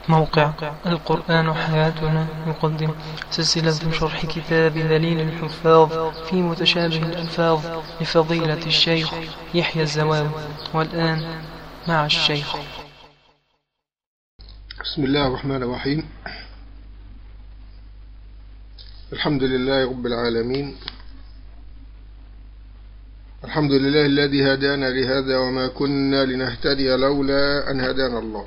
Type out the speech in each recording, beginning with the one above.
موقع القرآن حياتنا يقدم سلسلة شرح كتاب دليل الحفاظ في متشابه الألفاظ لفضيلة الشيخ يحيى الزواب والآن مع الشيخ بسم الله الرحمن الرحيم الحمد لله رب العالمين الحمد لله الذي هدانا لهذا وما كنا لنهتدي لولا أن هدانا الله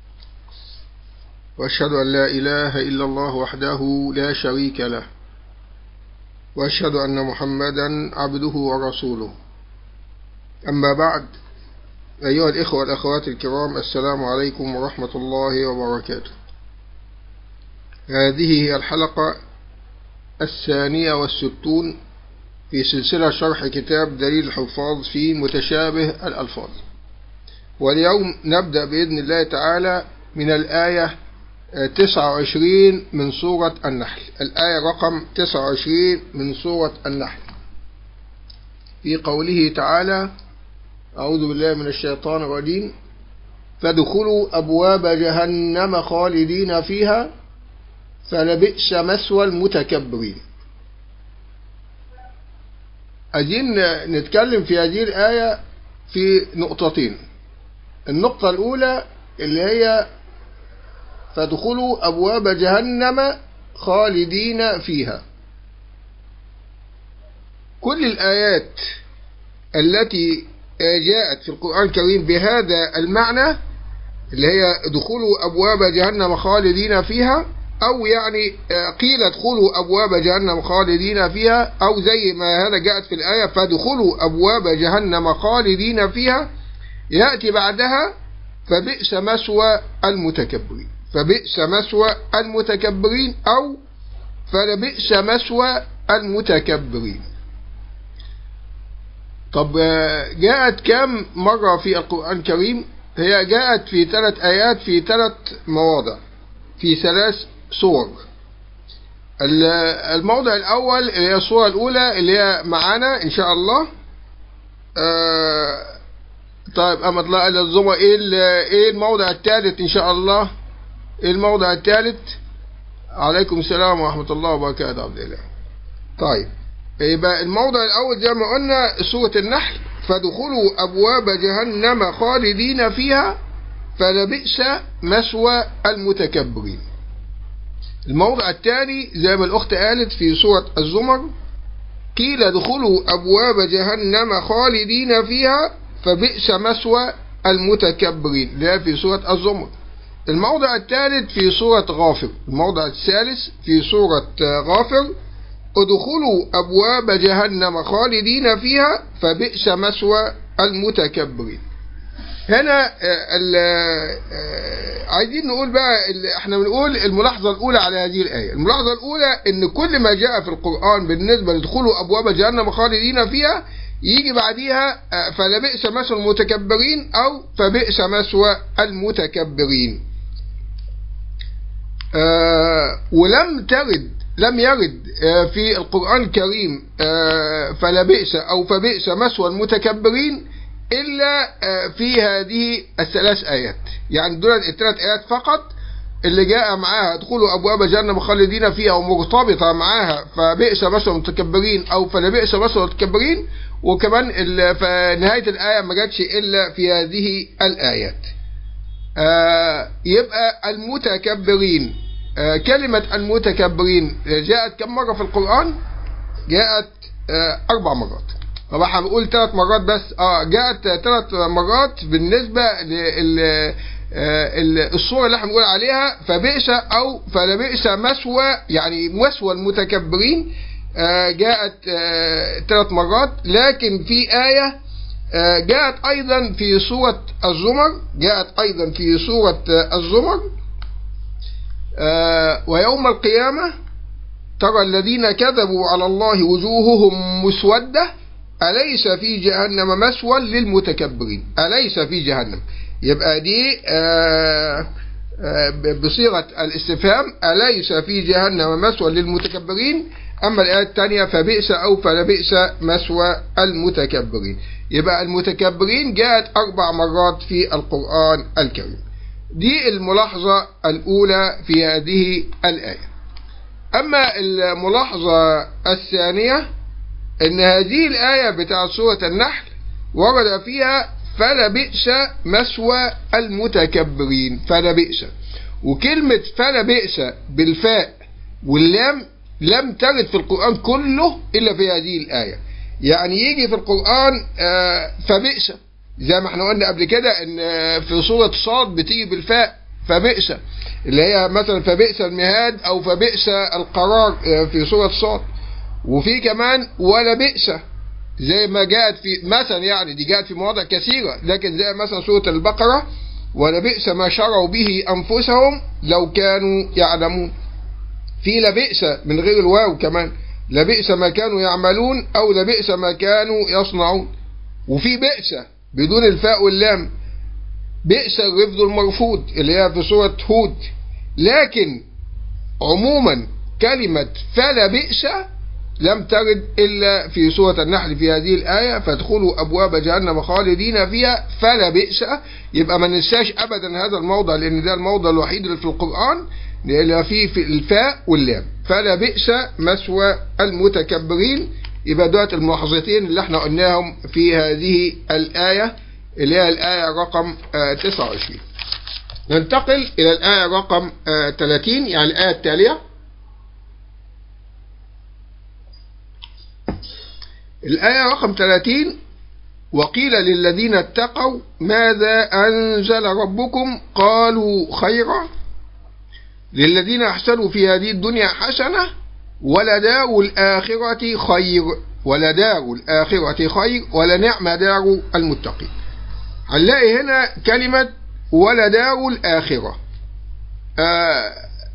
وأشهد أن لا إله إلا الله وحده لا شريك له وأشهد أن محمدا عبده ورسوله أما بعد أيها الإخوة والأخوات الكرام السلام عليكم ورحمة الله وبركاته هذه هي الحلقة الثانية والستون في سلسلة شرح كتاب دليل الحفاظ في متشابه الألفاظ واليوم نبدأ بإذن الله تعالى من الآية 29 من سورة النحل الآية رقم 29 من سورة النحل في قوله تعالى أعوذ بالله من الشيطان الرجيم فادخلوا أبواب جهنم خالدين فيها فلبئس مثوى المتكبرين عايزين نتكلم في هذه الآية في نقطتين النقطة الأولى اللي هي فادخلوا أبواب جهنم خالدين فيها كل الآيات التي جاءت في القرآن الكريم بهذا المعنى اللي هي دخلوا أبواب جهنم خالدين فيها أو يعني قيل ادخلوا أبواب جهنم خالدين فيها أو زي ما هذا جاءت في الآية فادخلوا أبواب جهنم خالدين فيها يأتي بعدها فبئس مسوى المتكبرين فبئس مسوى المتكبرين أو فلبئس مسوى المتكبرين طب جاءت كم مرة في القرآن الكريم هي جاءت في ثلاث آيات في ثلاث مواضع في ثلاث صور الموضع الأول اللي هي الصورة الأولى اللي هي معانا إن شاء الله آه طيب أما طلع إلى الزمر إيه إيه الموضع الثالث إن شاء الله إيه الموضع الثالث عليكم السلام ورحمة الله وبركاته عبد الله طيب يبقى الموضع الأول زي ما قلنا سورة النحل فادخلوا أبواب جهنم خالدين فيها فلبئس مثوى المتكبرين الموضع الثاني زي ما الأخت قالت في سورة الزمر قيل ادخلوا أبواب جهنم خالدين فيها فبئس مثوى المتكبرين اللي في سورة الزمر الموضع الثالث في سورة غافر الموضع الثالث في سورة غافر ادخلوا أبواب جهنم خالدين فيها فبئس مثوى المتكبرين هنا عايزين نقول بقى احنا بنقول الملاحظة الأولى على هذه الآية الملاحظة الأولى ان كل ما جاء في القرآن بالنسبة لدخولوا أبواب جهنم خالدين فيها يجي بعديها فلبئس مثوى المتكبرين أو فبئس مثوى المتكبرين ولم ترد لم يرد في القرآن الكريم فلبئس أو فبئس مثوى المتكبرين إلا في هذه الثلاث آيات يعني دول الثلاث آيات فقط اللي جاء معاها ادخلوا أبواب جهنم خالدين فيها ومرتبطة معاها فبئس مثوى المتكبرين أو فلبئس مثوى المتكبرين وكمان في نهاية الآية ما جاتش إلا في هذه الآيات يبقى المتكبرين كلمة المتكبرين جاءت كم مرة في القرآن جاءت أربع مرات طبعا هنقول ثلاث مرات بس اه جاءت ثلاث مرات بالنسبة للصورة اللي احنا بنقول عليها فبئس أو فلبئس مسوى يعني مسوى المتكبرين جاءت ثلاث مرات لكن في آية جاءت أيضا في سورة الزمر جاءت أيضا في سورة الزمر ويوم القيامة ترى الذين كذبوا على الله وجوههم مسودة أليس في جهنم مسوى للمتكبرين أليس في جهنم يبقى دي بصيغة الاستفهام أليس في جهنم مسوى للمتكبرين أما الآية الثانية فبئس أو فلبئس مسوى المتكبرين يبقى المتكبرين جاءت أربع مرات في القرآن الكريم دي الملاحظة الأولى في هذه الآية أما الملاحظة الثانية أن هذه الآية بتاعت سورة النحل ورد فيها فلبئس مثوى المتكبرين فلبئس وكلمة فلبئس بالفاء واللام لم ترد في القرآن كله إلا في هذه الآية يعني يجي في القرآن فبئس زي ما احنا قلنا قبل كده ان في سورة صاد بتيجي بالفاء فبئس اللي هي مثلا فبئس المهاد او فبئس القرار في سورة صاد وفي كمان ولا بئس زي ما جاءت في مثلا يعني دي جاءت في مواضع كثيرة لكن زي مثلا سورة البقرة ولا بئس ما شروا به أنفسهم لو كانوا يعلمون في لبئس من غير الواو كمان لبئس ما كانوا يعملون أو لبئس ما كانوا يصنعون وفي بئس بدون الفاء واللام بئس الرفض المرفوض اللي هي في سورة هود لكن عموما كلمة فلا بئس لم ترد إلا في سورة النحل في هذه الآية فادخلوا أبواب جهنم خالدين فيها فلا بئس يبقى ما ننساش أبدا هذا الموضع لأن ده الموضع الوحيد اللي في القرآن اللي فيه في الفاء واللام فلا بئس مثوى المتكبرين يبقى دوت الملاحظتين اللي احنا قلناهم في هذه الآية اللي هي الآية رقم 29 ننتقل إلى الآية رقم 30 يعني الآية التالية الآية رقم 30 وقيل للذين اتقوا ماذا أنزل ربكم قالوا خيرا للذين أحسنوا في هذه الدنيا حسنة ولدار الآخرة خير ولدار الآخرة خير ولنعم دار المتقين هنلاقي هنا كلمة ولدار الآخرة آه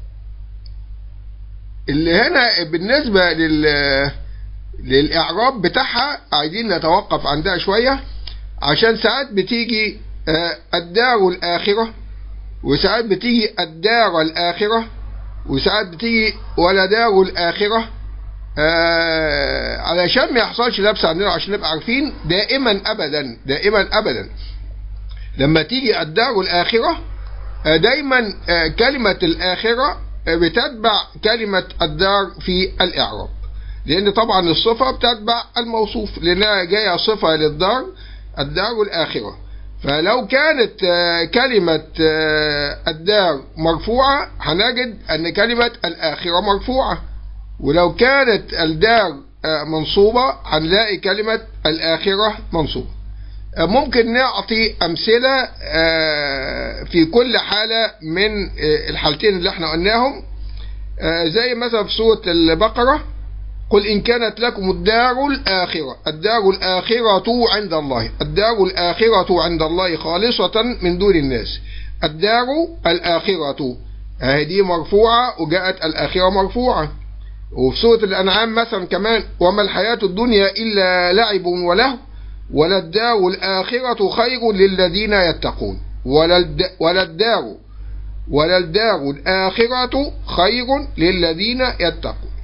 اللي هنا بالنسبة لل للإعراب بتاعها عايزين نتوقف عندها شوية عشان ساعات بتيجي آه الدار الآخرة وساعات بتيجي الدار الآخرة وساعات بتيجي ولدار الآخرة آه علشان ما يحصلش لبس عندنا عشان نبقى عارفين دائما أبدا دائما أبدا لما تيجي الدار الآخرة آه دايما آه كلمة الآخرة بتتبع كلمة الدار في الإعراب لأن طبعا الصفة بتتبع الموصوف لأنها جاية صفة للدار الدار الآخرة فلو كانت كلمة الدار مرفوعة هنجد أن كلمة الآخرة مرفوعة ولو كانت الدار منصوبة هنلاقي كلمة الآخرة منصوبة ممكن نعطي أمثلة في كل حالة من الحالتين اللي احنا قلناهم زي مثلا في سورة البقرة قل إن كانت لكم الدار الآخرة الدار الآخرة عند الله الدار الآخرة عند الله خالصة من دون الناس الدار الآخرة هذه مرفوعة وجاءت الآخرة مرفوعة وفي سورة الأنعام مثلا كمان وما الحياة الدنيا إلا لعب وله ولا الدار الآخرة خير للذين يتقون ولا الدار ولا الدار الآخرة خير للذين يتقون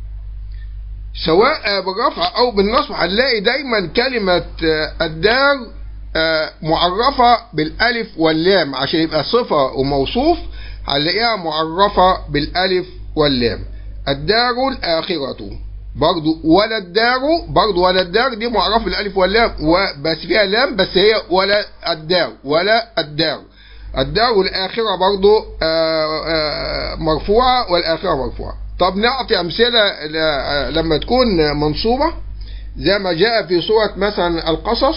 سواء بالرفع او بالنصب هنلاقي دايما كلمة الدار معرفة بالالف واللام عشان يبقى صفة وموصوف هنلاقيها معرفة بالالف واللام الدار الاخرة برضو ولا الدار برضو ولا الدار دي معرفة بالالف واللام بس فيها لام بس هي ولا الدار ولا الدار الدار الاخرة برضو مرفوعة والاخرة مرفوعة طب نعطي أمثلة لما تكون منصوبة زي ما جاء في سورة مثلا القصص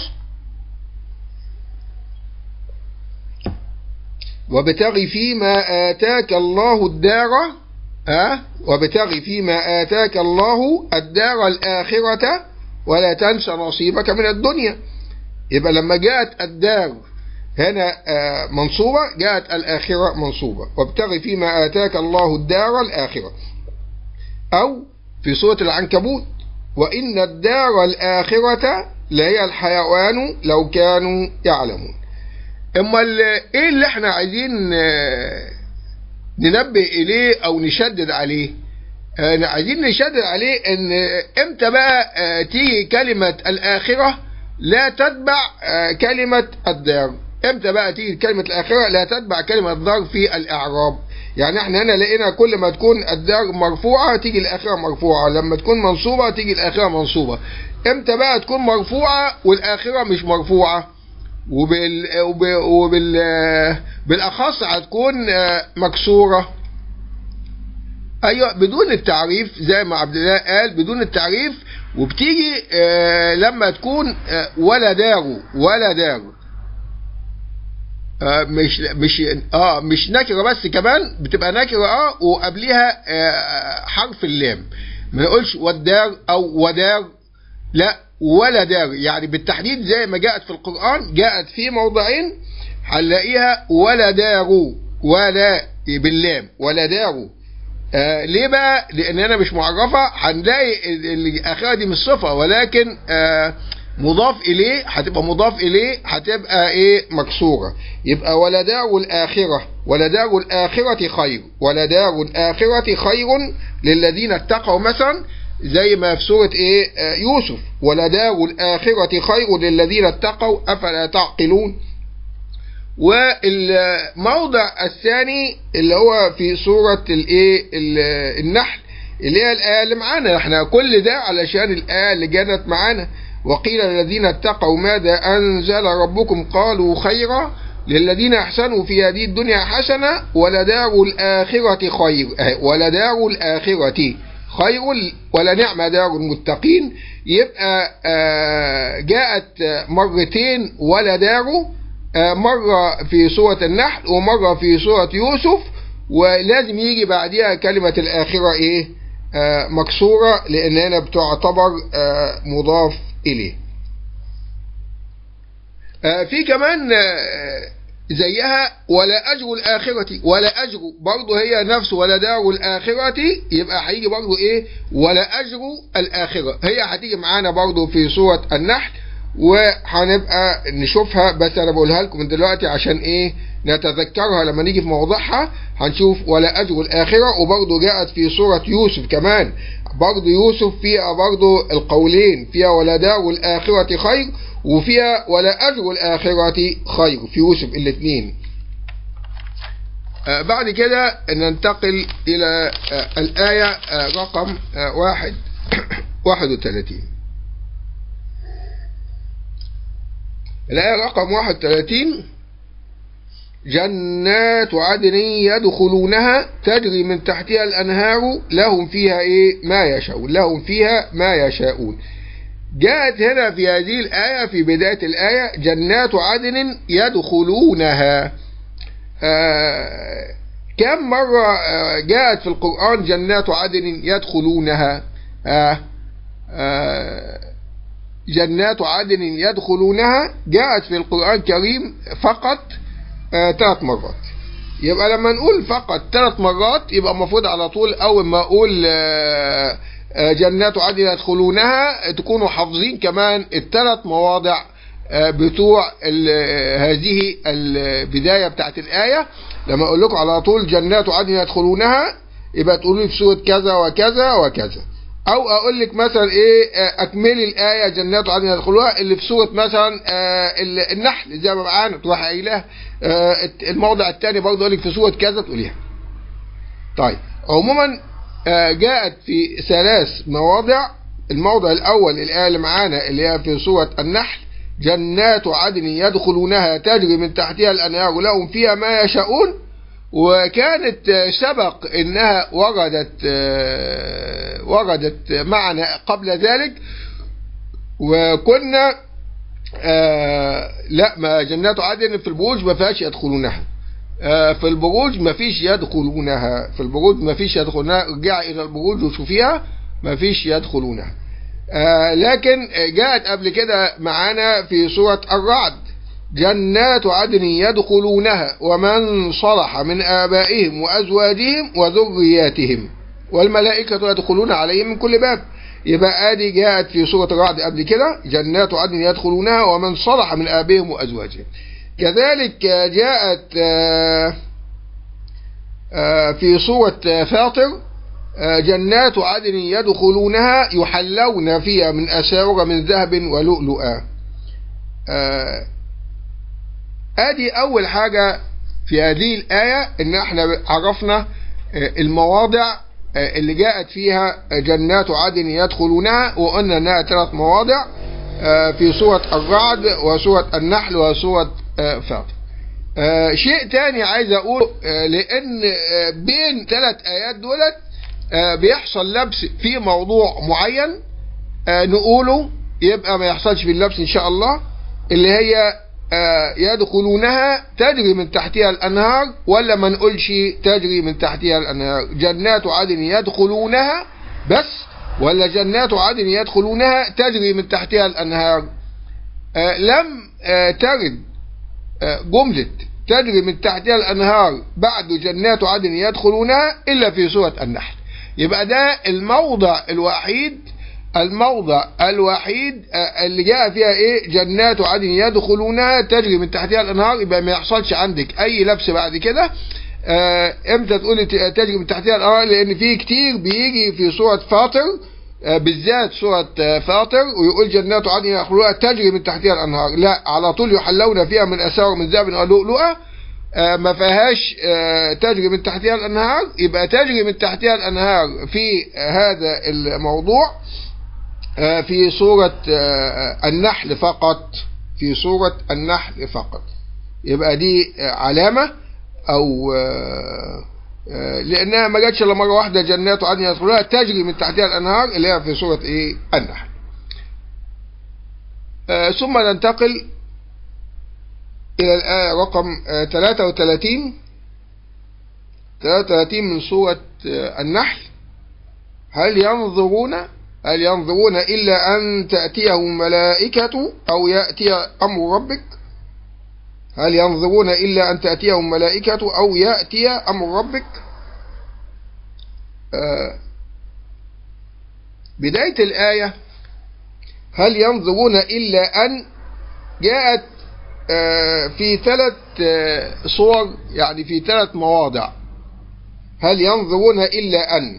وابتغ فيما آتاك الله الدار أه؟ وابتغ فيما آتاك الله الدار الآخرة ولا تنس نصيبك من الدنيا يبقى لما جاءت الدار هنا منصوبة جاءت الآخرة منصوبة وابتغ فيما آتاك الله الدار الآخرة أو في سورة العنكبوت وإن الدار الآخرة لهي الحيوان لو كانوا يعلمون اما ايه اللي احنا عايزين ننبه اليه او نشدد عليه عايزين نشدد عليه ان امتى بقى تيجي كلمة الاخرة لا تتبع كلمة الدار امتى بقى تيجي كلمة الآخرة لا تتبع كلمة دار في الإعراب يعني احنا هنا لقينا كل ما تكون الدار مرفوعة تيجي الآخرة مرفوعة لما تكون منصوبة تيجي الآخرة منصوبة امتى بقى تكون مرفوعة والآخرة مش مرفوعة وبال وبال, وبال بالاخص هتكون مكسوره ايوه بدون التعريف زي ما عبد الله قال بدون التعريف وبتيجي لما تكون ولا دارو ولا دارو مش مش اه مش نكره بس كمان بتبقى نكره اه وقبليها آه حرف اللام ما نقولش ودار او ودار لا ولا دار يعني بالتحديد زي ما جاءت في القرآن جاءت في موضعين هنلاقيها ولا داروا ولا باللام ولا داروا آه ليه بقى لان انا مش معرفة هنلاقي الاخيرة دي مش صفة ولكن آه مضاف اليه هتبقى مضاف اليه هتبقى ايه مكسورة يبقى ولا دار الاخرة ولا دار الاخرة خير ولا دار الاخرة خير للذين اتقوا مثلا زي ما في سورة ايه آه يوسف ولدار الآخرة خير للذين اتقوا أفلا تعقلون والموضع الثاني اللي هو في سورة الايه النحل اللي هي الآية اللي معانا احنا كل ده علشان الآية اللي جانت معانا وقيل للذين اتقوا ماذا أنزل ربكم قالوا خيرا للذين أحسنوا في هذه الدنيا حسنة ولدار الآخرة خير ولدار الآخرة خير ولا نعم دار المتقين يبقى جاءت مرتين ولا دار مرة في سورة النحل ومرة في سورة يوسف ولازم يجي بعدها كلمة الآخرة إيه مكسورة لأن هنا بتعتبر مضاف إليه في كمان زيها ولا أجر الآخرة ولا أجر برضه هي نفس ولا دار الآخرة يبقى هيجي برضه إيه ولا أجر الآخرة هي هتيجي معانا برضه في سورة النحل وهنبقى نشوفها بس أنا بقولها لكم من دلوقتي عشان إيه نتذكرها لما نيجي في موضعها هنشوف ولا أجر الآخرة وبرضه جاءت في سورة يوسف كمان برضه يوسف فيها برضه القولين فيها ولا دار الآخرة خير وفيها ولا أجر الآخرة خير في يوسف الاثنين آه بعد كده ننتقل إلى آه الآية آه رقم واحد واحد وثلاثين الآية رقم واحد وثلاثين جنات عدن يدخلونها تجري من تحتها الأنهار لهم فيها إيه ما يشاءون لهم فيها ما يشاءون جاءت هنا في هذه الآية في بداية الآية جنات عدن يدخلونها آه كم مرة آه جاءت في القرآن جنات عدن يدخلونها آه جنات عدن يدخلونها جاءت في القرآن الكريم فقط ثلاث مرات يبقى لما نقول فقط ثلاث مرات يبقى المفروض على طول أول ما أقول جنات عدن يدخلونها تكونوا حافظين كمان الثلاث مواضع بتوع هذه البداية بتاعت الآية لما أقول لكم على طول جنات عدن يدخلونها يبقى تقولوا لي في سورة كذا وكذا وكذا أو أقول لك مثلا إيه أكملي الآية جنات عدن يدخلوها اللي في سورة مثلا النحل زي ما معانا تروح قايلها الموضع الثاني برضه أقول لك في سورة كذا تقوليها طيب عموما جاءت في ثلاث مواضع الموضع الأول الآية اللي معانا اللي هي في سورة النحل جنات عدن يدخلونها تجري من تحتها الأنهار لهم فيها ما يشاءون وكانت سبق انها وردت وردت معنا قبل ذلك وكنا لا ما جنات عدن في البروج ما فيهاش يدخلونها في البروج ما فيش يدخلونها في البروج ما فيش يدخلونها ارجع الى البروج وشوفيها ما فيش يدخلونها لكن جاءت قبل كده معانا في سورة الرعد جنات عدن يدخلونها ومن صلح من آبائهم وأزواجهم وذرياتهم والملائكة يدخلون عليهم من كل باب يبقى آدي جاءت في سورة الرعد قبل كده جنات عدن يدخلونها ومن صلح من آبائهم وأزواجهم كذلك جاءت في سورة فاطر جنات عدن يدخلونها يحلون فيها من أساور من ذهب ولؤلؤا ادي اول حاجة في هذه الآية ان احنا عرفنا المواضع اللي جاءت فيها جنات عدن يدخلونها وقلنا انها ثلاث مواضع في سورة الرعد وسورة النحل وسورة فاطر شيء تاني عايز اقول لان بين ثلاث ايات دولت بيحصل لبس في موضوع معين نقوله يبقى ما يحصلش في اللبس ان شاء الله اللي هي يدخلونها تجري من تحتها الأنهار ولا ما نقولش تجري من تحتها الأنهار جنات عدن يدخلونها بس ولا جنات عدن يدخلونها تجري من تحتها الأنهار لم ترد جملة تجري من تحتها الأنهار بعد جنات عدن يدخلونها إلا في سورة النحل يبقى ده الموضع الوحيد الموضع الوحيد اللي جاء فيها ايه جنات عدن يدخلونها تجري من تحتها الانهار يبقى ما يحصلش عندك اي لبس بعد كده اه امتى تقولي تجري من تحتها الانهار لان في كتير بيجي في سوره فاطر اه بالذات سوره فاطر ويقول جنات عدن يدخلونها تجري من تحتها الانهار لا على طول يحلون فيها من اساور من ذهب ولؤلؤه اه ما فيهاش تجري من تحتها الانهار يبقى تجري من تحتها الانهار في هذا الموضوع في سورة النحل فقط في سورة النحل فقط يبقى دي علامة أو لأنها ما جاتش إلا مرة واحدة جنات عدن يدخلونها تجري من تحتها الأنهار اللي هي في سورة إيه النحل ثم ننتقل إلى الآية رقم 33 33 من سورة النحل هل ينظرون هل ينظرون إلا أن تأتيهم ملائكة أو يأتي أمر ربك هل ينظرون إلا أن تأتيهم ملائكة أو يأتي أمر ربك آه بداية الآية هل ينظرون إلا أن جاءت آه في ثلاث آه صور يعني في ثلاث مواضع هل ينظرون إلا أن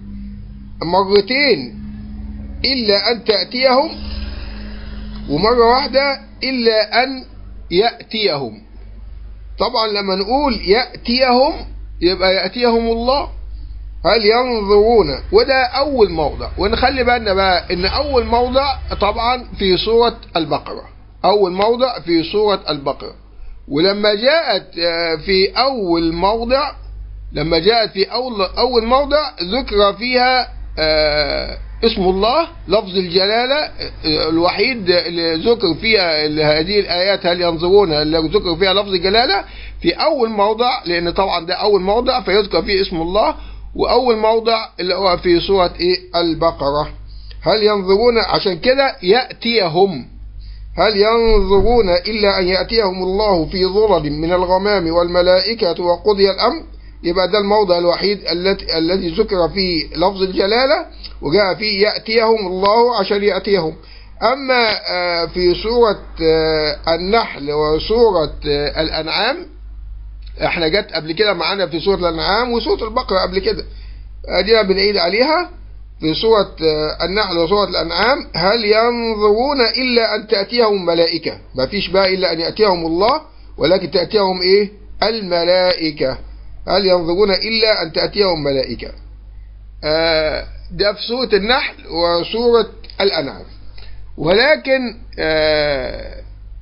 مرتين إلا أن تأتيهم ومرة واحدة إلا أن يأتيهم طبعا لما نقول يأتيهم يبقى يأتيهم الله هل ينظرون وده أول موضع ونخلي بالنا بقى إن أول موضع طبعا في سورة البقرة أول موضع في سورة البقرة ولما جاءت في أول موضع لما جاءت في أول أول موضع ذكر فيها اسم الله لفظ الجلالة الوحيد اللي ذكر فيها هذه الآيات هل ينظرون اللي ذكر فيها لفظ الجلالة في أول موضع لأن طبعا ده أول موضع فيذكر فيه اسم الله وأول موضع اللي هو في سورة إيه البقرة هل ينظرون عشان كده يأتيهم هل ينظرون إلا أن يأتيهم الله في ظلل من الغمام والملائكة وقضي الأمر يبقى ده الموضع الوحيد الذي الذي ذكر فيه لفظ الجلالة وجاء فيه يأتيهم الله عشان يأتيهم أما في سورة النحل وسورة الأنعام احنا جت قبل كده معانا في سورة الأنعام وسورة البقرة قبل كده ادينا بنعيد عليها في سورة النحل وسورة الأنعام هل ينظرون إلا أن تأتيهم ملائكة ما فيش بقى إلا أن يأتيهم الله ولكن تأتيهم إيه الملائكة هل ينظرون إلا أن تأتيهم ملائكة آه ده في سورة النحل وسورة الأنعام ولكن آه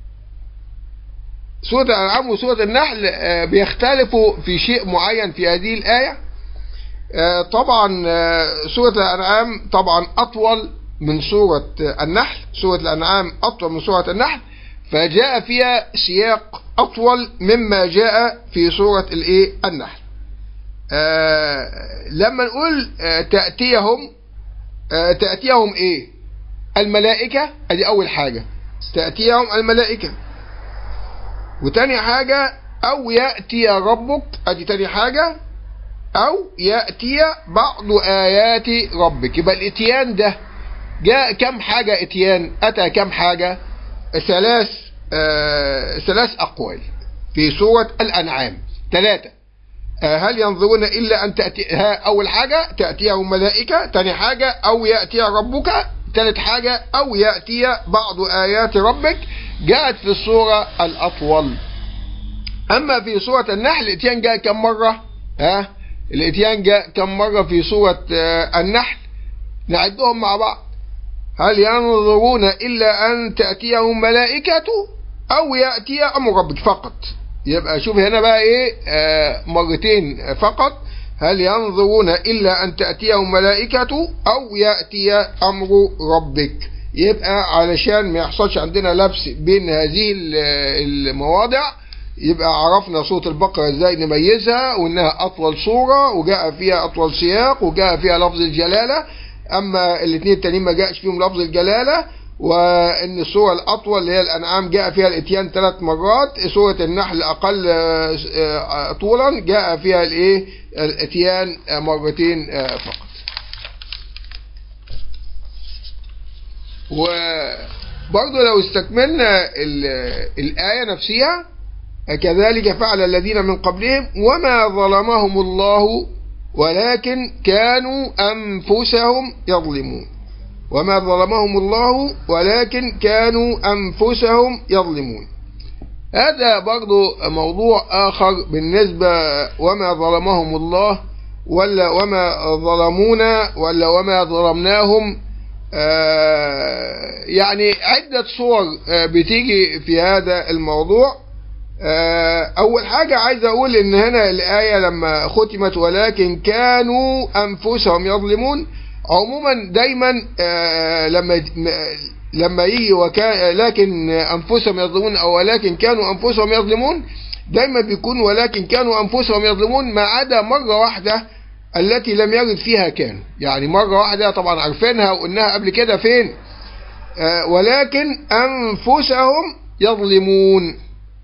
سورة الأنعام وسورة النحل آه بيختلفوا في شيء معين في هذه الآية طبعا سورة الأنعام طبعا أطول من سورة النحل سورة الأنعام أطول من سورة النحل فجاء فيها سياق أطول مما جاء في سورة الإيه النحل آه لما نقول آه تأتيهم آه تأتيهم إيه الملائكة أدي أول حاجة تأتيهم الملائكة وتاني حاجة أو يأتي ربك أدي تاني حاجة أو يأتي بعض آيات ربك يبقى الإتيان ده جاء كم حاجة إتيان أتى كم حاجة ثلاث آه ثلاث أقوال في سورة الأنعام ثلاثة آه هل ينظرون إلا أن تأتي أول حاجة تأتيهم ملائكة ثاني حاجة أو يأتي ربك ثالث حاجة أو يأتي بعض آيات ربك جاءت في السورة الأطول أما في سورة النحل الإتيان جاء كم مرة ها الإتيان جاء كم مرة في سورة آه، النحل نعدهم مع بعض هل ينظرون إلا أن تأتيهم ملائكة أو يأتي أمر ربك فقط يبقى شوف هنا بقى إيه آه مرتين فقط هل ينظرون إلا أن تأتيهم ملائكة أو يأتي أمر ربك يبقى علشان ما يحصلش عندنا لبس بين هذه المواضع يبقى عرفنا صوت البقرة ازاي نميزها وانها اطول صورة وجاء فيها اطول سياق وجاء فيها لفظ الجلالة اما الاثنين التانيين ما جاءش فيهم لفظ الجلالة وان السورة الاطول اللي هي الانعام جاء فيها الاتيان ثلاث مرات سورة النحل اقل طولا جاء فيها الايه الاتيان مرتين فقط وبرضه لو استكملنا الآية نفسها كذلك فعل الذين من قبلهم وما ظلمهم الله ولكن كانوا أنفسهم يظلمون وما ظلمهم الله ولكن كانوا أنفسهم يظلمون هذا برضو موضوع آخر بالنسبة وما ظلمهم الله ولا وما ظلمونا ولا وما ظلمناهم آه يعني عدة صور آه بتيجي في هذا الموضوع آه أول حاجة عايز أقول إن هنا الآية لما ختمت ولكن كانوا أنفسهم يظلمون عموما دايما لما لما يجي وكان لكن أنفسهم يظلمون أو ولكن كانوا أنفسهم يظلمون دايما بيكون ولكن كانوا أنفسهم يظلمون ما عدا مرة واحدة التي لم يرد فيها كان يعني مرة واحدة طبعا عارفينها وقلناها قبل كده فين آه ولكن أنفسهم يظلمون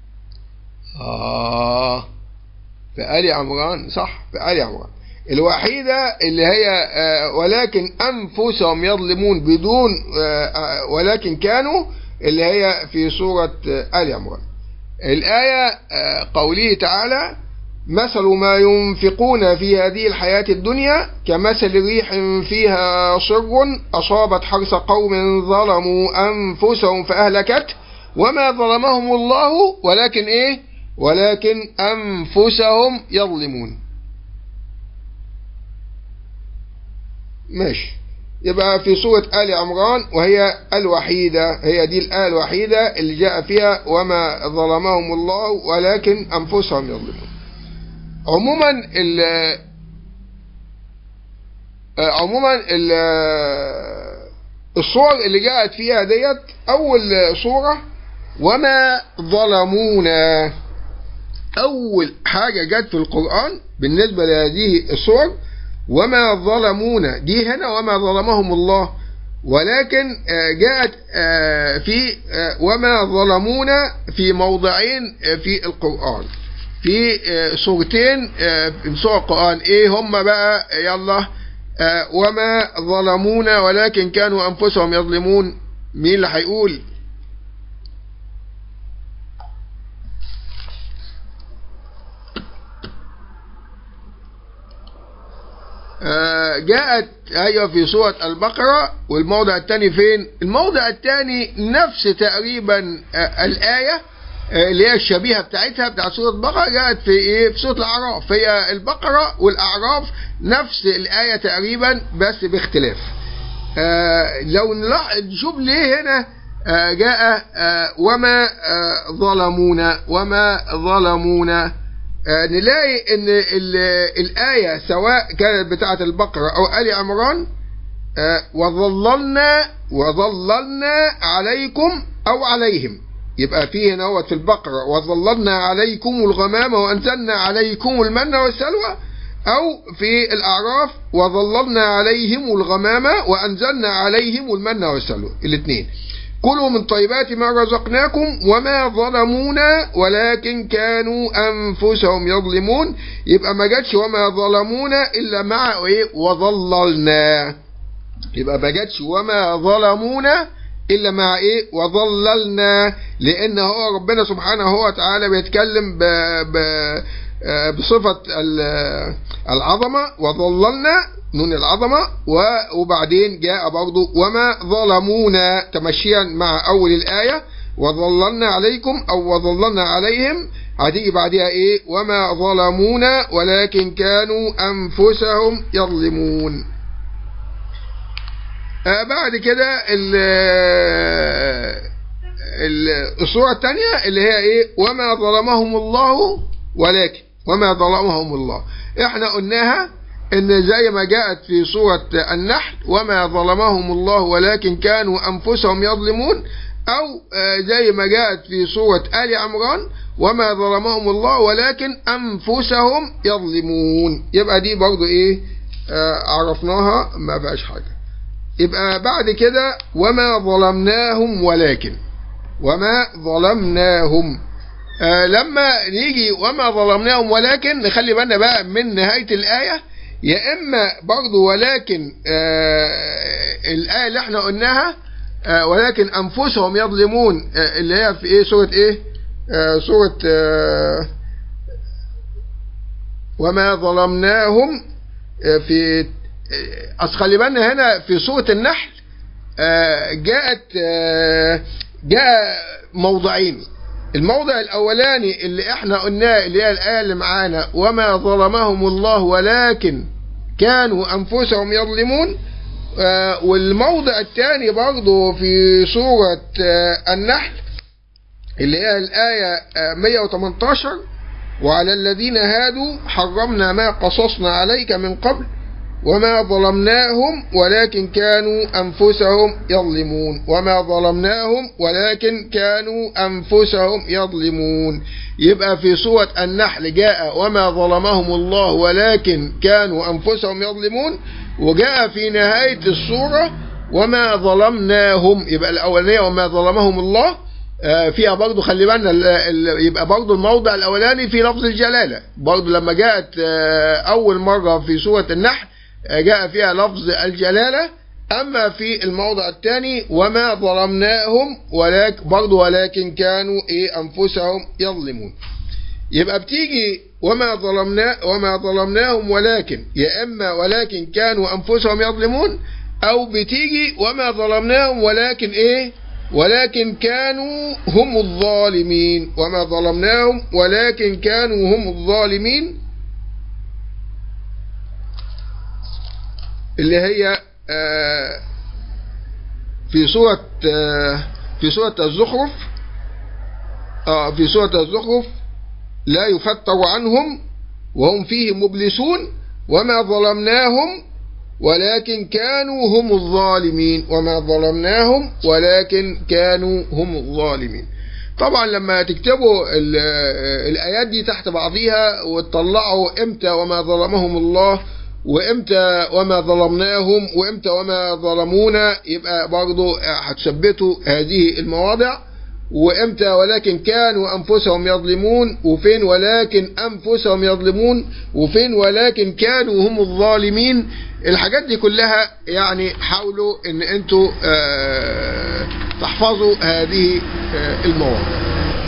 آه في آل عمران صح في آل عمران الوحيدة اللي هي آه ولكن أنفسهم يظلمون بدون آه ولكن كانوا اللي هي في سورة آل عمران الآية قوله تعالى مثل ما ينفقون في هذه الحياة الدنيا كمثل ريح فيها صر أصابت حرث قوم ظلموا أنفسهم فأهلكت وما ظلمهم الله ولكن إيه ولكن أنفسهم يظلمون ماشي يبقى في سورة آل عمران وهي الوحيدة هي دي الآية الوحيدة اللي جاء فيها وما ظلمهم الله ولكن أنفسهم يظلمون عموما ال عموما ال الصور اللي جاءت فيها ديت أول صورة وما ظلمونا أول حاجة جت في القرآن بالنسبة لهذه الصور وما ظلمونا دي هنا وما ظلمهم الله ولكن جاءت في وما ظلمونا في موضعين في القرآن في سورتين من سور القرآن ايه هم بقى يلا وما ظلمونا ولكن كانوا انفسهم يظلمون مين اللي هيقول جاءت ايوه في سورة البقرة والموضع الثاني فين الموضع الثاني نفس تقريبا الآية اللي هي الشبيهة بتاعتها بتاع سورة البقرة جاءت في ايه في سورة الأعراف هي البقرة والأعراف نفس الآية تقريبا بس باختلاف آه لو نشوف ليه هنا آه جاء آه وما آه ظلمونا وما ظلمونا آه نلاقي ان الآية سواء كانت بتاعة البقرة او آل عمران آه وظللنا وظللنا عليكم او عليهم يبقى فيه هنا في البقرة وظللنا عليكم الغمام وأنزلنا عليكم المن والسلوى أو في الأعراف وظللنا عليهم الغمام وأنزلنا عليهم المن والسلوى الاثنين كلوا من طيبات ما رزقناكم وما ظلمونا ولكن كانوا أنفسهم يظلمون يبقى ما جاتش وما ظلمونا إلا مع إيه وظللنا يبقى ما جاتش وما ظلمونا إلا مع إيه وظللنا لأن هو ربنا سبحانه وتعالى بيتكلم ب ب بصفة العظمة وظللنا نون العظمة وبعدين جاء برضو وما ظلمونا تمشيا مع أول الآية وظللنا عليكم أو وظللنا عليهم هتيجي بعدها ايه وما ظلمونا ولكن كانوا انفسهم يظلمون آه بعد كده الصورة الثانية اللي هي ايه وما ظلمهم الله ولكن وما ظلمهم الله احنا قلناها ان زي ما جاءت في سورة النحل وما ظلمهم الله ولكن كانوا انفسهم يظلمون او زي ما جاءت في سورة آل عمران وما ظلمهم الله ولكن انفسهم يظلمون يبقى دي برضو ايه عرفناها ما فيهاش حاجة يبقى بعد كده وما ظلمناهم ولكن وما ظلمناهم آه لما نيجي وما ظلمناهم ولكن نخلي بالنا بقى من نهاية الآية يا إما برضو ولكن آه الآية اللي احنا قلناها آه ولكن أنفسهم يظلمون آه اللي هي في إيه سورة إيه آه سورة آه وما ظلمناهم آه في أصل خلي بالنا هنا في سورة النحل آه جاءت آه جاء موضعين الموضع الاولاني اللي احنا قلناه اللي هي الايه اللي معانا وما ظلمهم الله ولكن كانوا انفسهم يظلمون آه والموضع الثاني برضه في سوره آه النحل اللي هي الايه آه 118 وعلى الذين هادوا حرمنا ما قصصنا عليك من قبل وما ظلمناهم ولكن كانوا أنفسهم يظلمون وما ظلمناهم ولكن كانوا أنفسهم يظلمون يبقى في سورة النحل جاء وما ظلمهم الله ولكن كانوا أنفسهم يظلمون وجاء في نهاية السورة وما ظلمناهم يبقى الأولانية وما ظلمهم الله فيها برضو خلي بالنا يبقى برضو الموضع الأولاني في لفظ الجلالة برضو لما جاءت أول مرة في سورة النحل جاء فيها لفظ الجلالة أما في الموضع الثاني وما ظلمناهم ولكن برضو ولكن كانوا إيه أنفسهم يظلمون يبقى بتيجي وما ظلمنا وما ظلمناهم ولكن يا إما ولكن كانوا أنفسهم يظلمون أو بتيجي وما ظلمناهم ولكن إيه ولكن كانوا هم الظالمين وما ظلمناهم ولكن كانوا هم الظالمين اللي هي في سورة في سورة الزخرف في سورة الزخرف لا يفتر عنهم وهم فيه مبلسون وما ظلمناهم ولكن كانوا هم الظالمين وما ظلمناهم ولكن كانوا هم الظالمين طبعا لما تكتبوا الآيات دي تحت بعضيها وتطلعوا امتى وما ظلمهم الله وامتى وما ظلمناهم وامتى وما ظلمونا يبقى برضو هتثبتوا هذه المواضع وامتى ولكن كانوا انفسهم يظلمون وفين ولكن انفسهم يظلمون وفين ولكن كانوا هم الظالمين الحاجات دي كلها يعني حاولوا ان انتوا اه تحفظوا هذه اه المواضع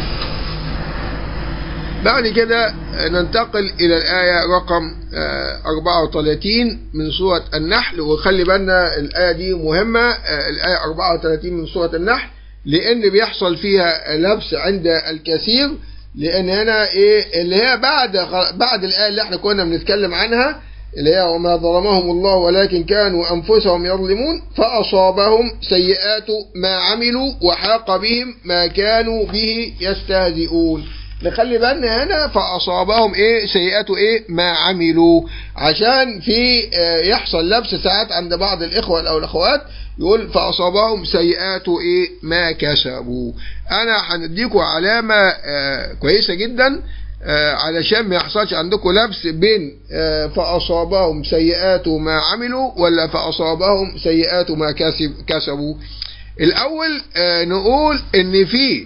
بعد كده ننتقل إلى الآية رقم 34 من سورة النحل وخلي بالنا الآية دي مهمة الآية 34 من سورة النحل لأن بيحصل فيها لبس عند الكثير لأن هنا إيه اللي هي بعد بعد الآية اللي احنا كنا بنتكلم عنها اللي هي وما ظلمهم الله ولكن كانوا أنفسهم يظلمون فأصابهم سيئات ما عملوا وحاق بهم ما كانوا به يستهزئون نخلي بالنا هنا فأصابهم إيه سيئات إيه ما عملوا عشان في يحصل لبس ساعات عند بعض الإخوة أو الأخوات يقول فأصابهم سيئات إيه ما كسبوا أنا هنديكم علامة كويسة جدا علشان ما يحصلش عندكم لبس بين فأصابهم سيئات ما عملوا ولا فأصابهم سيئات ما كسب كسبوا الأول نقول إن في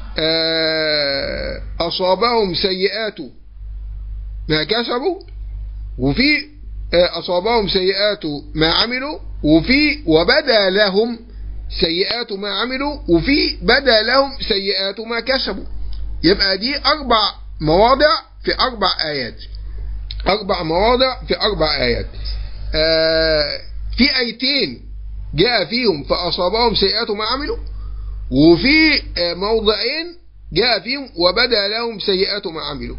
أصابهم سيئات ما كسبوا وفي أصابهم سيئات ما عملوا وفي وبدا لهم سيئات ما عملوا وفي بدا لهم سيئات ما كسبوا يبقى دي أربع مواضع في أربع آيات أربع مواضع في أربع آيات في آيتين جاء فيهم فأصابهم سيئات ما عملوا وفي موضعين جاء فيهم وبدا لهم سيئات ما عملوا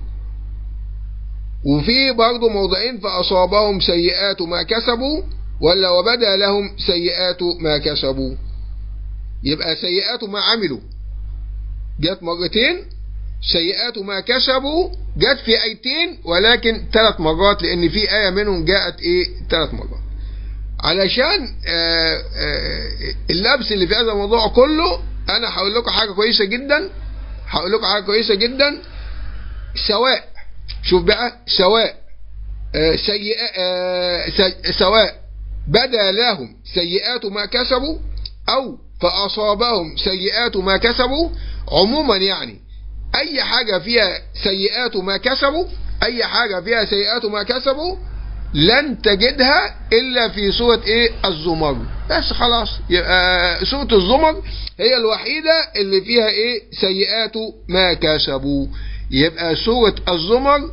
وفي برضه موضعين فأصابهم سيئات ما كسبوا ولا وبدا لهم سيئات ما كسبوا يبقى سيئات ما عملوا جت مرتين سيئات ما كسبوا جت في ايتين ولكن ثلاث مرات لان في ايه منهم جاءت ايه ثلاث مرات علشان آآ آآ اللبس اللي في هذا الموضوع كله انا هقول لكم حاجه كويسه جدا هقول لكم حاجه كويسه جدا سواء شوف بقى سواء سيئة سواء بدا لهم سيئات ما كسبوا او فاصابهم سيئات ما كسبوا عموما يعني اي حاجة فيها سيئات ما كسبوا اي حاجة فيها سيئات ما كسبوا لن تجدها الا في سورة ايه الزمر بس خلاص يبقى سورة الزمر هي الوحيدة اللي فيها ايه سيئات ما كسبوا يبقى سورة الزمر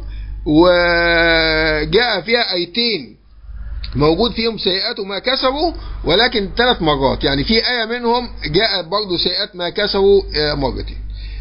وجاء فيها ايتين موجود فيهم سيئات ما كسبوا ولكن ثلاث مرات يعني في آية منهم جاء برضه سيئات ما كسبوا مرتين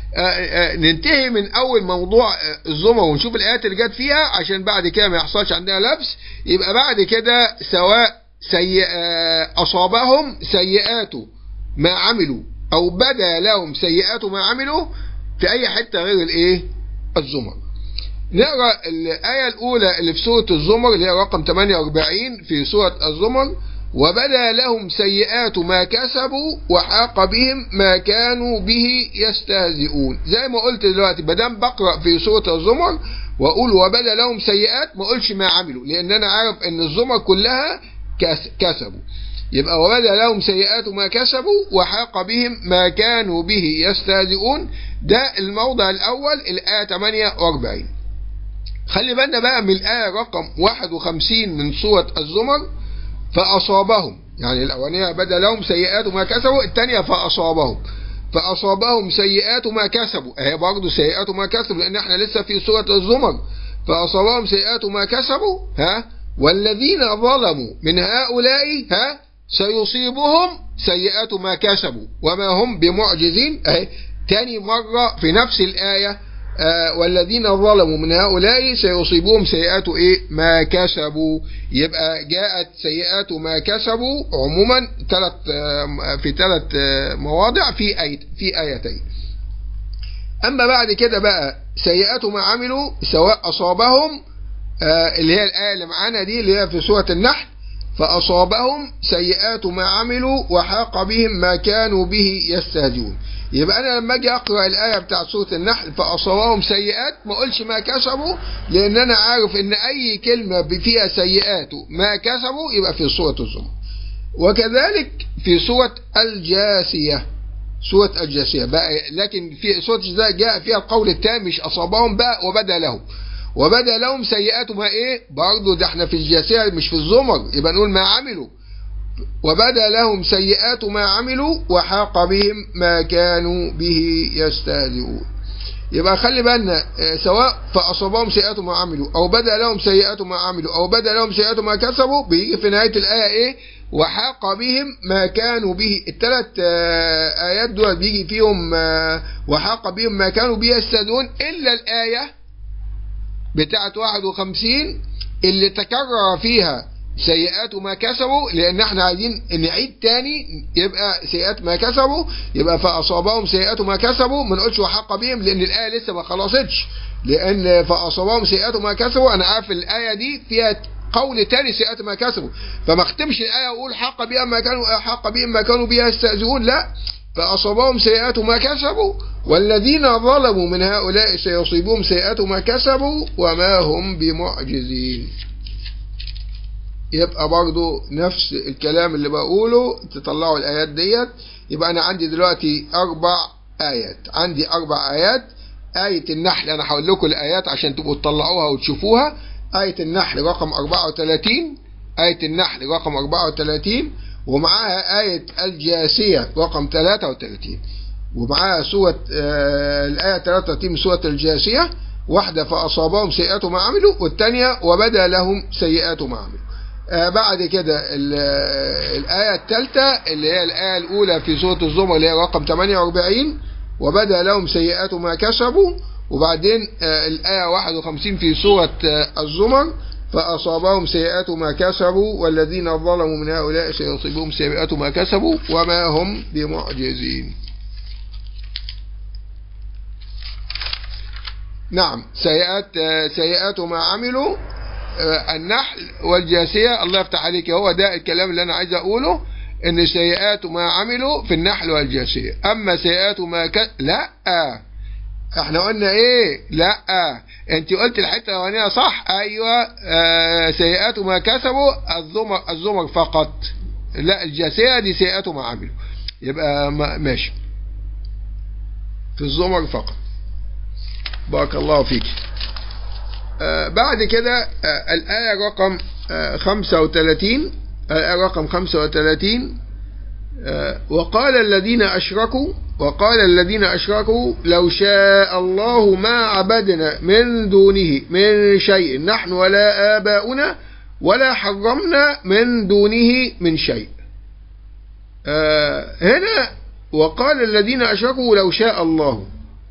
ننتهي من اول موضوع الزمر ونشوف الايات اللي جت فيها عشان بعد كده ما يحصلش عندنا لبس يبقى بعد كده سواء سيئ اصابهم سيئات ما عملوا او بدا لهم سيئات ما عملوا في اي حته غير الايه الزمر نقرا الايه الاولى اللي في سوره الزمر اللي هي رقم 48 في سوره الزمر وبدا لهم سيئات ما كسبوا وحاق بهم ما كانوا به يستهزئون زي ما قلت دلوقتي بدام بقرا في سوره الزمر واقول وبدا لهم سيئات ما اقولش ما عملوا لان انا عارف ان الزمر كلها كسبوا يبقى وبدا لهم سيئات ما كسبوا وحاق بهم ما كانوا به يستهزئون ده الموضع الاول الايه 48 خلي بالنا بقى من الايه رقم 51 من سوره الزمر فأصابهم يعني الأولانية بدا لهم سيئات ما كسبوا الثانية فأصابهم فأصابهم سيئات ما كسبوا هي برضه سيئات ما كسبوا لأن احنا لسه في سورة الزمر فأصابهم سيئات ما كسبوا ها والذين ظلموا من هؤلاء ها سيصيبهم سيئات ما كسبوا وما هم بمعجزين اهي تاني مرة في نفس الآية آه والذين ظلموا من هؤلاء سيصيبهم سيئات ايه ما كسبوا يبقى جاءت سيئات ما كسبوا عموما ثلاث آه في ثلاث آه مواضع في آية في ايتين اما بعد كده بقى سيئات ما عملوا سواء اصابهم اللي هي الايه اللي معانا دي اللي هي في سوره النحل فاصابهم سيئات ما عملوا وحاق بهم ما كانوا به يستهزئون يبقى انا لما اجي اقرا الايه بتاعت سوره النحل فاصابهم سيئات ما اقولش ما كسبوا لان انا عارف ان اي كلمه فيها سيئات ما كسبوا يبقى في سوره الزمر وكذلك في سوره الجاثيه سوره الجاثيه بقى لكن في سوره الجاثيه جاء فيها القول التام مش اصابهم بقى وبدا لهم وبدا لهم سيئات ما ايه برضه ده احنا في الجاثيه مش في الزمر يبقى نقول ما عملوا وبدا لهم سيئات ما عملوا وحاق بهم ما كانوا به يستهزئون يبقى خلي بالنا سواء فأصابهم سيئات ما عملوا أو بدا لهم سيئات ما عملوا أو بدا لهم سيئات ما كسبوا بيجي في نهاية الآية إيه وحاق بهم ما كانوا به الثلاث آيات دول بيجي فيهم وحاق بهم ما كانوا به يستهزئون إلا الآية بتاعت 51 اللي تكرر فيها سيئات ما كسبوا لان احنا عايزين نعيد تاني يبقى سيئات ما كسبوا يبقى فاصابهم سيئات ما كسبوا ما نقولش وحق بهم لان الايه لسه ما خلصتش لان فاصابهم سيئات ما كسبوا انا عارف الايه دي فيها قول تاني سيئات ما كسبوا فما اختمش الايه واقول حق بهم ما كانوا حق بهم ما كانوا بها يستهزئون لا فأصابهم سيئات ما كسبوا والذين ظلموا من هؤلاء سيصيبهم سيئات ما كسبوا وما هم بمعجزين يبقى برضو نفس الكلام اللي بقوله تطلعوا الآيات ديت يبقى أنا عندي دلوقتي أربع آيات عندي أربع آيات آية النحل أنا هقول لكم الآيات عشان تبقوا تطلعوها وتشوفوها آية النحل رقم 34 آية النحل رقم 34 ومعاها آية الجاسية رقم 33 ومعاها سورة آه الآية 33 من سورة الجاسية واحدة فأصابهم سيئات ما عملوا والثانية وبدا لهم سيئات ما عملوا آه بعد كده الآية الثالثة اللي هي الآية الأولى في سورة الزمر اللي هي رقم 48 وبدا لهم سيئات ما كسبوا وبعدين آه، الآية 51 في سورة آه، الزمر فأصابهم سيئات ما كسبوا والذين ظلموا من هؤلاء سيصيبهم سيئات ما كسبوا وما هم بمعجزين نعم سيئات سيئات ما عملوا النحل والجاسية الله يفتح عليك هو ده الكلام اللي أنا عايز أقوله إن سيئات ما عملوا في النحل والجاسية أما سيئات ما ك... لا احنا قلنا ايه لا انت قلت الحته الاولانيه صح ايوه آه سيئات ما كسبوا الزمر الزمر فقط لا الجاسيه دي سيئات ما عملوا يبقى ما ماشي في الزمر فقط بارك الله فيك آه بعد كده آه الآية رقم آه 35 الآية رقم 35 آه وقال الذين أشركوا وقال الذين أشركوا لو شاء الله ما عبدنا من دونه من شيء نحن ولا آباؤنا ولا حرمنا من دونه من شيء آه هنا وقال الذين أشركوا لو شاء الله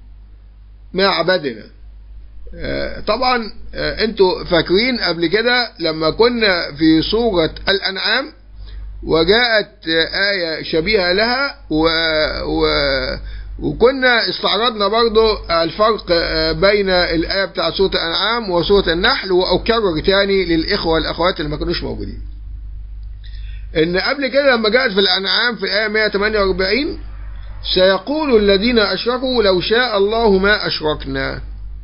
ما عبدنا آه طبعا آه انتوا فاكرين قبل كده لما كنا في سورة الأنعام وجاءت آية شبيهة لها و... و... وكنا استعرضنا برضو الفرق بين الآية بتاع سورة الأنعام وسورة النحل وأكرر تاني للإخوة والأخوات اللي ما كانوش موجودين إن قبل كده لما جاءت في الأنعام في الآية 148 سيقول الذين أشركوا لو شاء الله ما أشركنا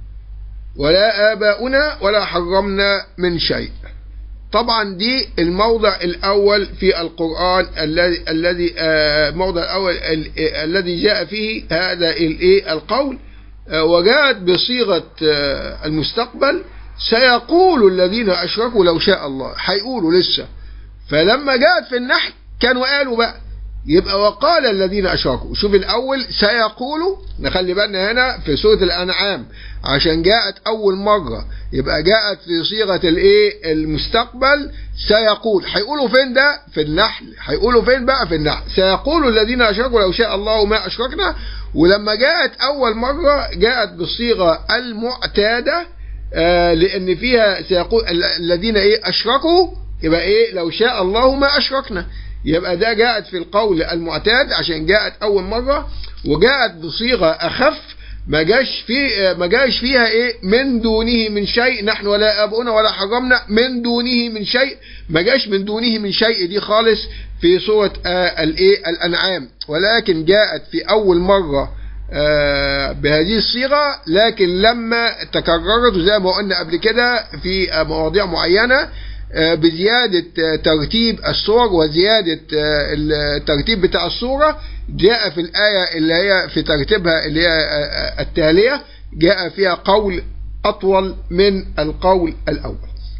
ولا آباؤنا ولا حرمنا من شيء طبعا دي الموضع الأول في القرآن الذي الذي الموضع الأول الذي جاء فيه هذا الايه القول وجاءت بصيغة المستقبل سيقول الذين أشركوا لو شاء الله هيقولوا لسه فلما جاءت في النحل كانوا قالوا بقى يبقى وقال الذين أشركوا شوف الأول سيقولوا نخلي بالنا هنا في سورة الأنعام عشان جاءت أول مرة يبقى جاءت في صيغة الإيه المستقبل سيقول هيقولوا فين ده في النحل هيقولوا فين بقى في النحل سيقول الذين أشركوا لو شاء الله ما أشركنا ولما جاءت أول مرة جاءت بالصيغة المعتادة آه لأن فيها سيقول الذين إيه أشركوا يبقى إيه لو شاء الله ما أشركنا يبقى ده جاءت في القول المعتاد عشان جاءت أول مرة وجاءت بصيغة أخف ما جاش في ما جاش فيها ايه من دونه من شيء نحن ولا ابونا ولا حرمنا من دونه من شيء ما جاش من دونه من شيء دي خالص في سوره آه الايه الانعام ولكن جاءت في اول مره آه بهذه الصيغه لكن لما تكررت زي ما قلنا قبل كده في آه مواضيع معينه بزيادة ترتيب الصور وزيادة الترتيب بتاع الصورة جاء في الآية اللي هي في ترتيبها اللي هي التالية جاء فيها قول أطول من القول الأول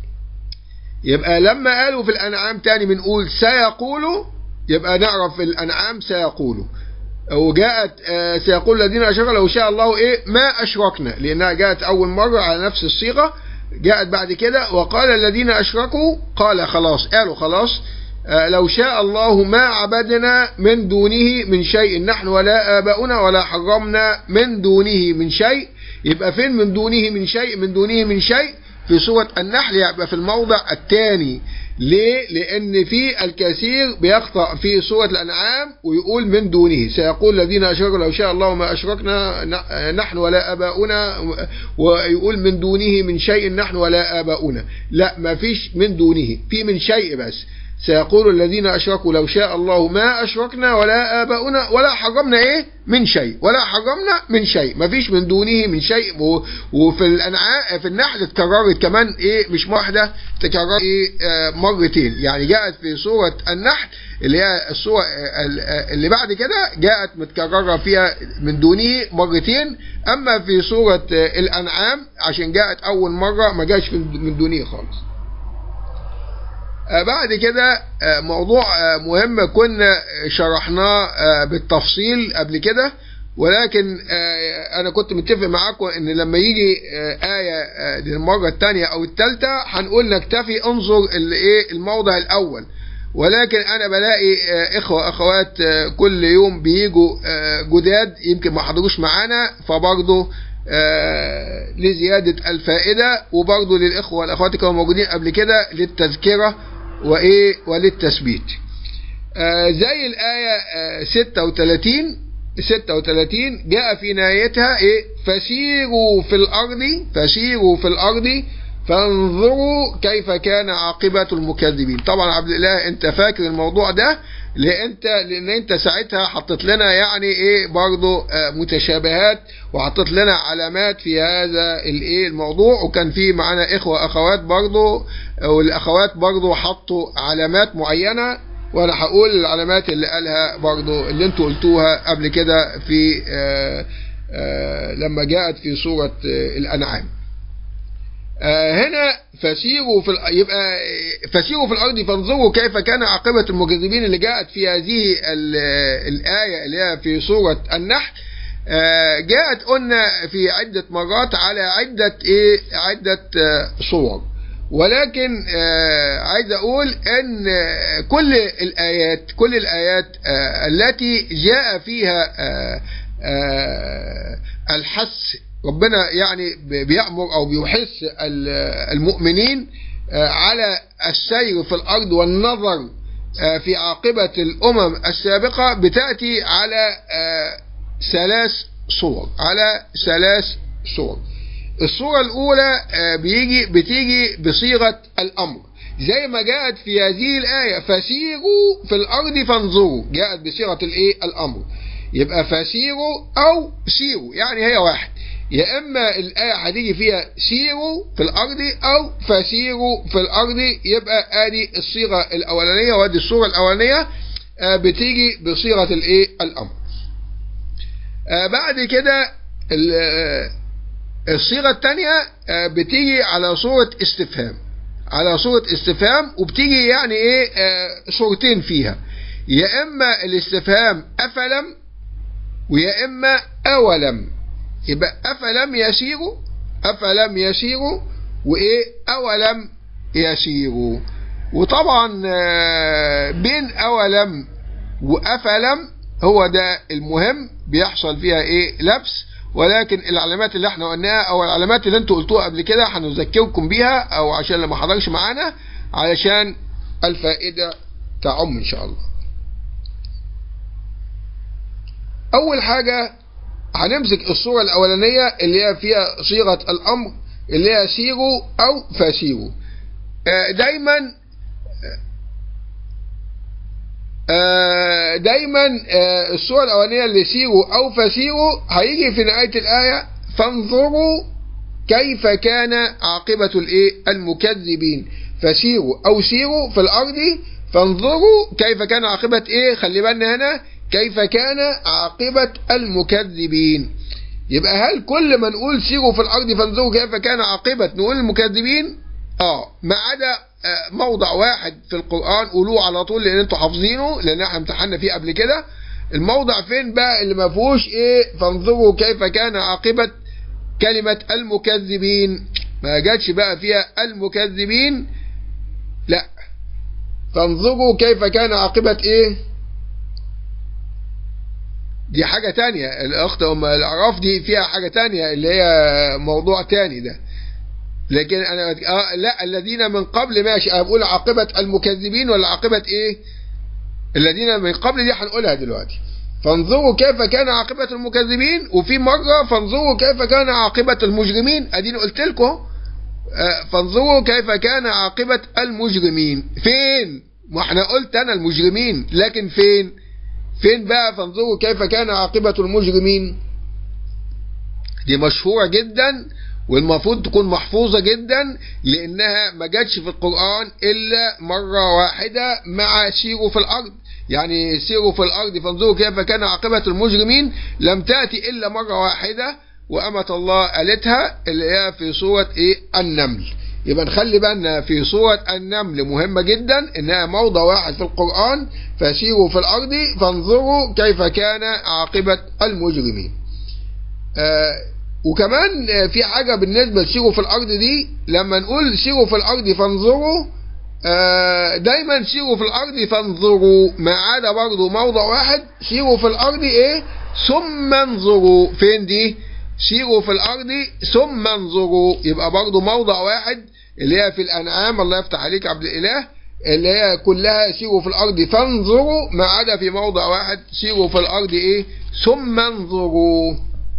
يبقى لما قالوا في الأنعام تاني بنقول سيقولوا يبقى نعرف في الأنعام سيقولوا وجاءت سيقول الذين أشركوا لو شاء الله إيه ما أشركنا لأنها جاءت أول مرة على نفس الصيغة جاءت بعد كده وقال الذين أشركوا قال خلاص قالوا خلاص لو شاء الله ما عبدنا من دونه من شيء نحن ولا آباؤنا ولا حرمنا من دونه من شيء يبقى فين من دونه من شيء من دونه من شيء في سورة النحل يبقى في الموضع الثاني ليه؟ لأن في الكثير بيخطأ في سورة الأنعام ويقول من دونه سيقول الذين أشركوا لو شاء الله ما أشركنا نحن ولا آباؤنا ويقول من دونه من شيء نحن ولا آباؤنا لا ما فيش من دونه في من شيء بس سيقول الذين أشركوا لو شاء الله ما أشركنا ولا آباؤنا ولا حرمنا إيه من شيء ولا حرمنا من شيء ما فيش من دونه من شيء وفي الأنعام في النحل اتكررت كمان إيه مش واحدة تكررت إيه آه مرتين يعني جاءت في سورة النحل اللي هي السورة اللي بعد كده جاءت متكررة فيها من دونه مرتين أما في سورة الأنعام عشان جاءت أول مرة ما جاش من دونه خالص بعد كده موضوع مهم كنا شرحناه بالتفصيل قبل كده ولكن انا كنت متفق معاكم ان لما يجي آية للمرة الثانية او الثالثة هنقول نكتفي انظر الايه الموضع الاول ولكن انا بلاقي اخوة واخوات كل يوم بيجوا جداد يمكن ما حضروش معانا فبرضه لزيادة الفائدة وبرضه للاخوة والاخوات كانوا موجودين قبل كده للتذكرة وايه وللتثبيت زي الآية 36 36 جاء في نهايتها ايه فسيروا في الارض فسيروا في الارض فانظروا كيف كان عاقبة المكذبين طبعا عبد الله انت فاكر الموضوع ده لان انت لان انت ساعتها حطيت لنا يعني ايه برضو آه متشابهات وحطيت لنا علامات في هذا الايه الموضوع وكان في معانا اخوة اخوات برضو والاخوات برضو حطوا علامات معينة وانا هقول العلامات اللي قالها برضو اللي انتوا قلتوها قبل كده في آآ آآ لما جاءت في سورة الانعام هنا فسيروا في يبقى فسيروا في الارض فانظروا كيف كان عاقبة المكذبين اللي جاءت في هذه الآية اللي هي في سورة النحل جاءت قلنا في عدة مرات على عدة ايه عدة صور ولكن آه عايز اقول ان كل الايات كل الايات آه التي جاء فيها آه الحث ربنا يعني بيأمر او بيحث المؤمنين على السير في الارض والنظر في عاقبة الامم السابقة بتأتي على ثلاث صور على ثلاث صور الصورة الأولى بيجي بتيجي بصيغة الأمر زي ما جاءت في هذه الآية فسيروا في الأرض فانظروا جاءت بصيغة الإيه الأمر يبقى فسيروا أو سيروا يعني هي واحد يا إما الآية هتيجي فيها سيروا في الأرض أو فسيروا في الأرض يبقى آدي الصيغة الأولانية وادي الصورة الأولانية بتيجي بصيغة الإيه الأمر بعد كده الصيغة الثانية بتيجي على صورة استفهام على صورة استفهام وبتيجي يعني ايه صورتين فيها يا اما الاستفهام افلم ويا اما اولم يبقى افلم يسيروا افلم يسيروا وايه اولم يسيروا وطبعا بين اولم وافلم هو ده المهم بيحصل فيها ايه لبس ولكن العلامات اللي احنا قلناها او العلامات اللي انتوا قلتوها قبل كده هنذكركم بيها او عشان لما حضرش معانا علشان الفائدة تعم ان شاء الله اول حاجة هنمسك الصورة الاولانية اللي هي فيها صيغة الامر اللي هي سيروا او فسيروا دايما دايما الصورة الأولانية اللي سيروا أو فسيروا هيجي في نهاية الآية فانظروا كيف كان عاقبة الإيه المكذبين فسيروا أو سيروا في الأرض فانظروا كيف كان عاقبة إيه خلي بالنا هنا كيف كان عاقبة المكذبين يبقى هل كل ما نقول سيروا في الأرض فانظروا كيف كان عاقبة نقول المكذبين اه ما عدا موضع واحد في القرآن قولوه على طول لان انتوا حافظينه لان احنا امتحنا فيه قبل كده الموضع فين بقى اللي ما فيهوش ايه فانظروا كيف كان عاقبة كلمة المكذبين ما جاتش بقى فيها المكذبين لا فانظروا كيف كان عاقبة ايه دي حاجة تانية الاخت ام الاعراف دي فيها حاجة تانية اللي هي موضوع تاني ده لكن انا آه لا الذين من قبل ماشي انا بقول عاقبة المكذبين ولا عاقبة ايه الذين من قبل دي هنقولها دلوقتي فانظروا كيف كان عاقبة المكذبين وفي مرة فانظروا كيف كان عاقبة المجرمين اديني قلت لكم آه فانظروا كيف كان عاقبة المجرمين فين ما احنا قلت انا المجرمين لكن فين فين بقى فانظروا كيف كان عاقبة المجرمين دي مشهورة جدا والمفروض تكون محفوظة جدا لأنها ما جاتش في القرآن إلا مرة واحدة مع سيروا في الأرض يعني سيروا في الأرض فانظروا كيف كان عاقبة المجرمين لم تأتي إلا مرة واحدة وأمة الله قالتها اللي هي في سورة إيه النمل يبقى نخلي بالنا في سورة النمل مهمة جدا إنها موضع واحد في القرآن فسيروا في الأرض فانظروا كيف كان عاقبة المجرمين آه وكمان في حاجة بالنسبة لسيروا في الأرض دي لما نقول سيروا في الأرض فانظروا آه، دايما سيروا في الارض فانظروا ما عدا برضه موضع واحد سيروا في الارض ايه ثم انظروا فين دي سيروا في الارض ثم انظروا يبقى برضه موضع واحد اللي هي في الانعام الله يفتح عليك عبد الاله اللي هي كلها سيروا في الارض فانظروا ما عدا في موضع واحد سيروا في الارض ايه ثم انظروا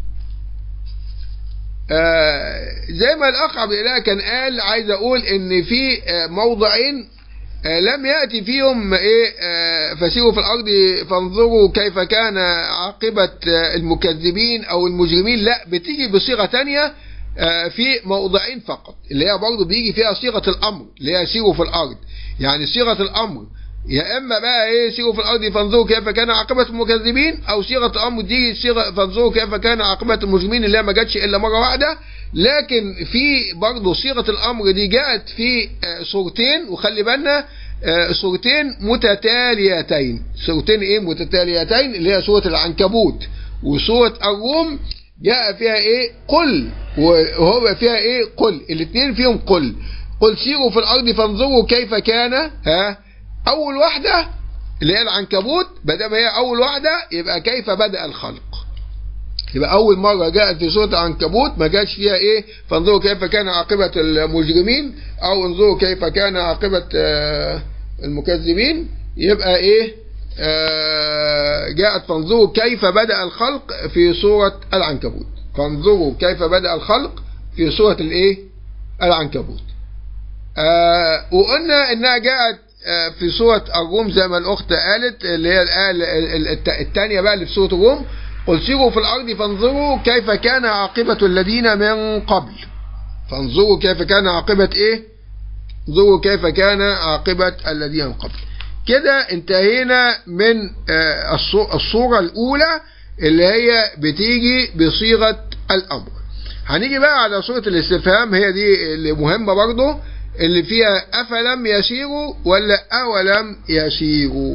آه زي ما الاخ عبد الاله كان قال عايز اقول ان في آه موضعين آه لم ياتي فيهم ايه آه فسيروا في الارض فانظروا كيف كان عاقبه آه المكذبين او المجرمين لا بتيجي بصيغه تانية آه في موضعين فقط اللي هي برضه بيجي فيها صيغه الامر اللي هي سيروا في الارض يعني صيغه الامر يا اما بقى ايه سيروا في الارض فانظروا كيف كان عاقبه المكذبين او صيغه الامر دي صيغه فانظروا كيف كان عاقبه المجرمين اللي هي ما جاتش الا مره واحده لكن في برضه صيغه الامر دي جاءت في آه صورتين وخلي بالنا آه صورتين متتاليتين صورتين ايه متتاليتين اللي هي سوره العنكبوت وسوره الروم جاء فيها ايه قل وهو فيها ايه قل الاثنين فيهم قل قل سيروا في الارض فانظروا كيف كان ها اول واحده اللي هي العنكبوت بدل ما هي اول واحده يبقى كيف بدا الخلق يبقى اول مره جاءت في سوره العنكبوت ما جاش فيها ايه فانظروا كيف كان عاقبه المجرمين او انظروا كيف كان عاقبه آه المكذبين يبقى ايه آه جاءت فانظروا كيف بدا الخلق في سوره العنكبوت فانظروا كيف بدا الخلق في سوره الايه العنكبوت آه وقلنا انها جاءت في سورة الروم زي ما الأخت قالت اللي هي الآية الثانية بقى اللي في سورة الروم قل سيروا في الأرض فانظروا كيف كان عاقبة الذين من قبل فانظروا كيف كان عاقبة إيه انظروا كيف كان عاقبة الذين من قبل كده انتهينا من الصورة الأولى اللي هي بتيجي بصيغة الأمر هنيجي بقى على صورة الاستفهام هي دي اللي مهمة برضه اللي فيها أفلم يسيروا ولا أولم يسيروا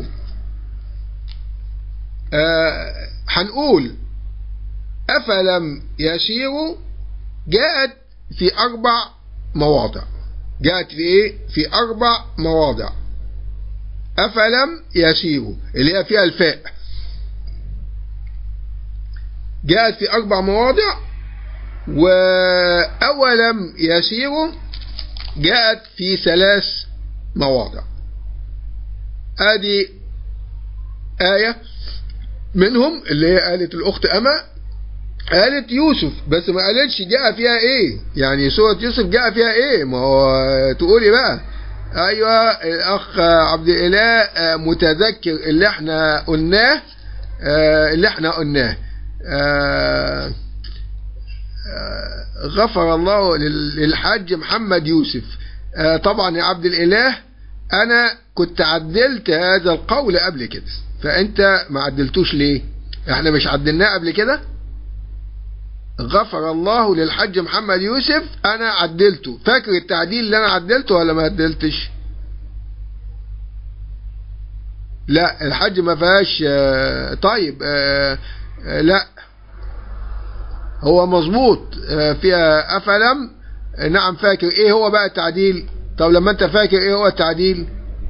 آه هنقول أفلم يسيروا جاءت في أربع مواضع جاءت في إيه؟ في أربع مواضع أفلم يسيروا اللي هي فيها الفاء جاءت في أربع مواضع وأولم يسيروا جاءت في ثلاث مواضع ادي آية منهم اللي هي قالت الأخت أما قالت يوسف بس ما قالتش جاء فيها إيه يعني سورة يوسف جاء فيها إيه ما هو تقولي بقى أيوة الأخ عبد الإله متذكر اللي احنا قلناه اللي احنا قلناه غفر الله للحاج محمد يوسف طبعا يا عبد الإله أنا كنت عدلت هذا القول قبل كده فأنت ما عدلتوش ليه احنا مش عدلناه قبل كده غفر الله للحج محمد يوسف أنا عدلته فاكر التعديل اللي أنا عدلته ولا ما عدلتش لا الحج ما فيهاش طيب لا هو مظبوط فيها أفلم نعم فاكر ايه هو بقى التعديل طب لما انت فاكر ايه هو التعديل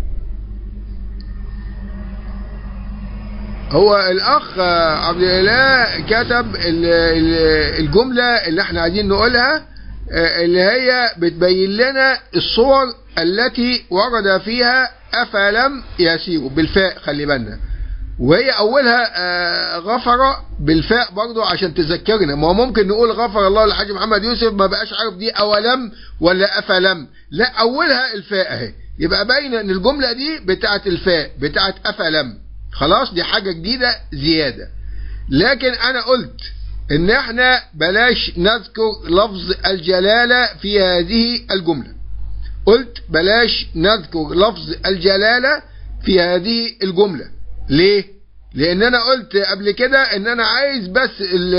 هو الاخ عبد الاله كتب الجملة اللي احنا عايزين نقولها اللي هي بتبين لنا الصور التي ورد فيها افلم يسيروا بالفاء خلي بالنا وهي اولها غفر بالفاء برضو عشان تذكرنا ما هو ممكن نقول غفر الله للحاج محمد يوسف ما بقاش عارف دي اولم ولا افلم لا اولها الفاء اهي يبقى باين ان الجمله دي بتاعت الفاء بتاعت افلم خلاص دي حاجه جديده زياده لكن انا قلت ان احنا بلاش نذكر لفظ الجلاله في هذه الجمله قلت بلاش نذكر لفظ الجلاله في هذه الجمله ليه لان انا قلت قبل كده ان انا عايز بس ال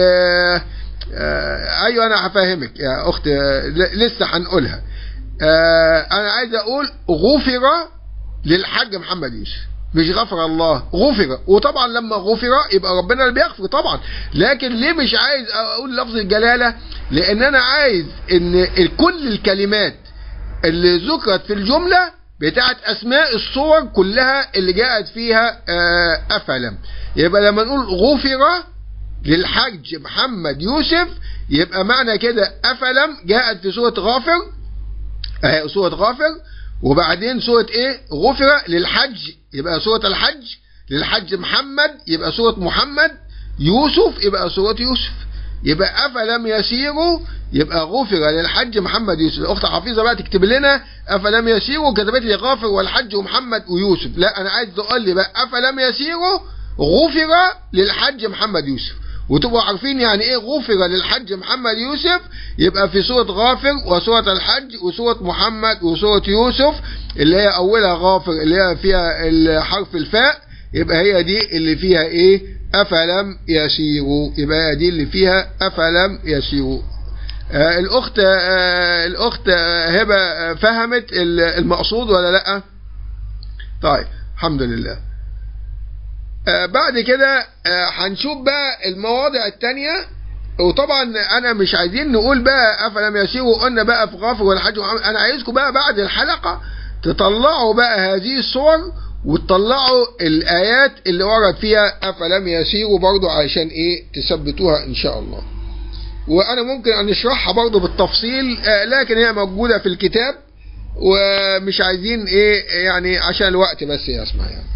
ايوه انا هفهمك يا اخت لسه هنقولها انا عايز اقول غفر للحاج محمد يوسف مش غفر الله غفر وطبعا لما غفر يبقى ربنا اللي بيغفر طبعا لكن ليه مش عايز اقول لفظ الجلاله لان انا عايز ان كل الكلمات اللي ذكرت في الجمله بتاعت أسماء الصور كلها اللي جاءت فيها آه، أفلم يبقى لما نقول غفر للحج محمد يوسف يبقى معنى كده أفلم جاءت في سورة غافر اهي سورة غافر وبعدين سورة ايه غفر للحج يبقى سورة الحج للحج محمد يبقى سورة محمد يوسف يبقى سورة يوسف يبقى أفلم يسيروا يبقى غفر للحج محمد يوسف الأخت حفيظة بقى تكتب لنا أفلم يسيروا كتبت لي غافر والحج ومحمد ويوسف لا أنا عايز تقول لي بقى أفلم يسيروا غفر للحج محمد يوسف وتبقوا عارفين يعني ايه غفر للحج محمد يوسف يبقى في سورة غافر وسورة الحج وسورة محمد وسورة يوسف اللي هي أولها غافر اللي هي فيها حرف الفاء يبقى هي دي اللي فيها ايه أفلم يسيروا يبقى هي دي اللي فيها أفلم يسيروا آه الأخت آه الأخت آه هبة آه فهمت المقصود ولا لأ طيب الحمد لله آه بعد كده آه هنشوف بقى المواضع التانية وطبعا انا مش عايزين نقول بقى افلم يسيروا قلنا بقى في غافر والحج انا عايزكم بقى بعد الحلقة تطلعوا بقى هذه الصور وتطلعوا الايات اللي ورد فيها افلم يسيروا برضو عشان ايه تثبتوها ان شاء الله وانا ممكن ان اشرحها برضو بالتفصيل آه لكن هي موجودة في الكتاب ومش عايزين ايه يعني عشان الوقت بس يا اسمع يعني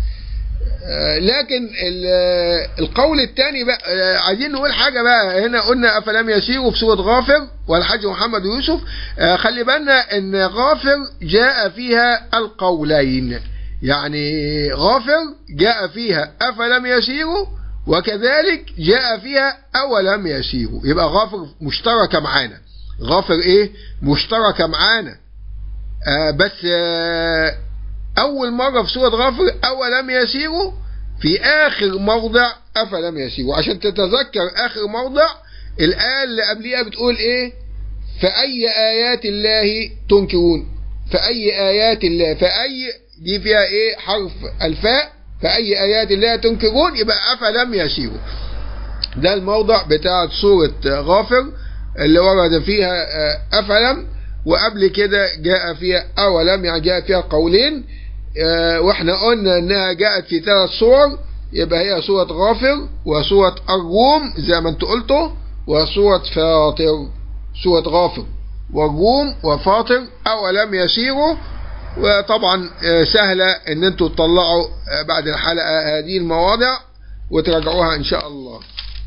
لكن القول الثاني بقى عايزين نقول حاجة بقى هنا قلنا أفلم يسيروا في سورة غافر والحج محمد ويوسف خلي بالنا ان غافر جاء فيها القولين يعني غافر جاء فيها أفلم يسيروا وكذلك جاء فيها أولم يسيروا يبقى غافر مشتركة معانا غافر ايه مشتركة معانا آه بس آه أول مرة في سورة غافر أولم يسيروا في آخر موضع أفلم يسيروا عشان تتذكر آخر موضع الآية اللي قبليها بتقول إيه فأي آيات الله تنكرون فأي آيات الله فأي دي فيها إيه حرف الفاء فأي آيات الله تنكرون يبقى أفلم يسيروا ده الموضع بتاع سورة غافر اللي ورد فيها أفلم وقبل كده جاء فيها أولم يعني جاء فيها قولين اه واحنا قلنا انها جاءت في ثلاث صور يبقى هي سورة غافر وسورة الروم زي ما انتوا قلتوا وسورة فاطر سورة غافر والروم وفاطر أولم يسيروا وطبعا اه سهلة ان انتوا تطلعوا اه بعد الحلقة هذه المواضع وتراجعوها ان شاء الله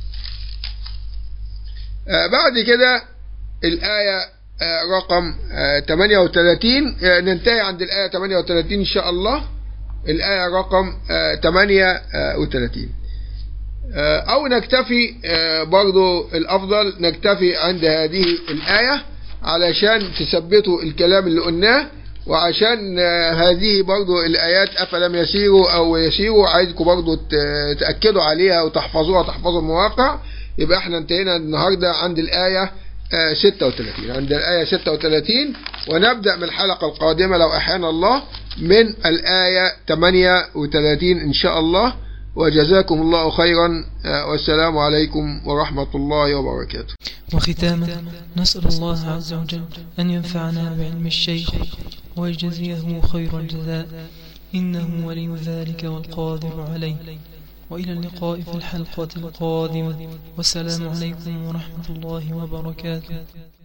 بعد كده الآية رقم 38 ننتهي عند الآية 38 إن شاء الله الآية رقم 38 أو نكتفي برضو الأفضل نكتفي عند هذه الآية علشان تثبتوا الكلام اللي قلناه وعشان هذه برضو الآيات أفلم يسيروا أو يسيروا عايزكم برضو تأكدوا عليها وتحفظوها تحفظوا المواقع يبقى احنا انتهينا النهاردة عند الآية 36 عند الآية 36 ونبدأ من الحلقة القادمة لو أحيانا الله من الآية 38 إن شاء الله وجزاكم الله خيرا والسلام عليكم ورحمة الله وبركاته وختاما نسأل الله عز وجل أن ينفعنا بعلم الشيخ ويجزيه خير الجزاء إنه ولي ذلك والقادر عليه وإلى اللقاء في الحلقة القادمة والسلام عليكم ورحمة الله وبركاته